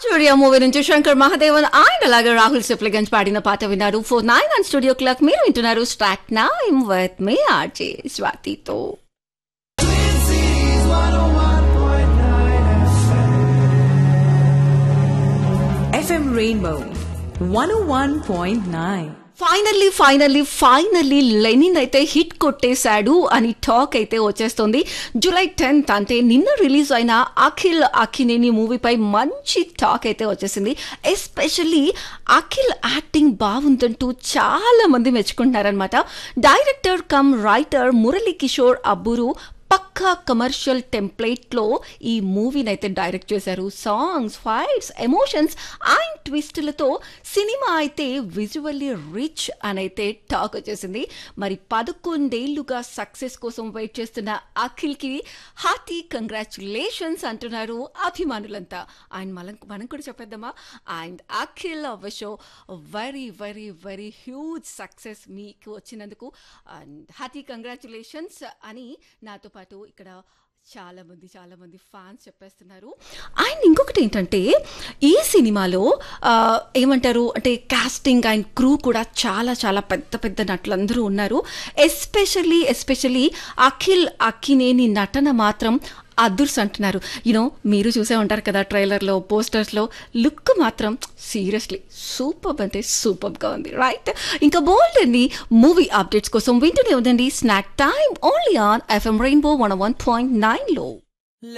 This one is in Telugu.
స్టూడియో మూవీ నుంచి శంకర్ మహాదేవన్ ఆయన అలాగే రాహుల్ సిప్లిగంజ్ పాడిన పాట విన్నారు four nine and studio clock మీరు వింటున్నారు స్టాక్ నైమ్ విత్ మీ ఆర్జే స్వాతితో FM Rainbow 101.9. Finally finally finally Lenin అయితే హిట్ కొట్టేశాడు అని టాక్ అయితే వచ్చేస్తుంది జూలై టెన్త్ అంటే నిన్న రిలీజ్ అయిన అఖిల్ అఖినేని మూవీపై మంచి టాక్ అయితే వచ్చేసింది ఎస్పెషల్లీ అఖిల్ యాక్టింగ్ బాగుందంటూ చాలా మంది మెచ్చుకుంటున్నారనమాట director cum writer Murali Kishore Abburi పక్కా కమర్షియల్ టెంప్లేట్లో ఈ మూవీని అయితే డైరెక్ట్ చేశారు సాంగ్స్ ఫైట్స్ ఎమోషన్స్ అండ్ ట్విస్టులతో సినిమా అయితే విజువల్లీ రిచ్ అని అయితే టాక్ వచ్చేసింది మరి పదకొండేళ్లుగా సక్సెస్ కోసం వెయిట్ చేస్తున్న అఖిల్కి హార్టీ కంగ్రాచులేషన్స్ అంటున్నారు అభిమానులంతా ఆయన మనం మనం కూడా చెప్పేద్దామా and Akhil show very very very huge success మీకు వచ్చినందుకు అండ్ హార్టీ కంగ్రాచులేషన్స్ అని నాతో పాటు ఇక్కడ చాలా మంది చాలా మంది ఫ్యాన్స్ చెప్పేస్తున్నారు అండ్ ఇంకొకటి ఏంటంటే ఈ సినిమాలో ఆ, ఏమంటారు అంటే కాస్టింగ్ అండ్ క్రూ కూడా చాలా చాలా పెద్ద పెద్ద నటులందరూ ఉన్నారు ఎస్పెషల్లీ ఎస్పెషల్లీ అఖిల్ అక్కినేని నటన మాత్రం అదుర్స్ అంటున్నారు యూనో మీరు చూసే ఉంటారు కదా ట్రైలర్లో పోస్టర్స్లో లుక్ మాత్రం సీరియస్లీ సూపర్ అంటే సూపర్గా ఉంది రైట్ ఇంకా బోల్డ్ అండి మూవీ అప్డేట్స్ కోసం వింటూనే ఉందండి snack time only on FM rainbow one one point నైన్లో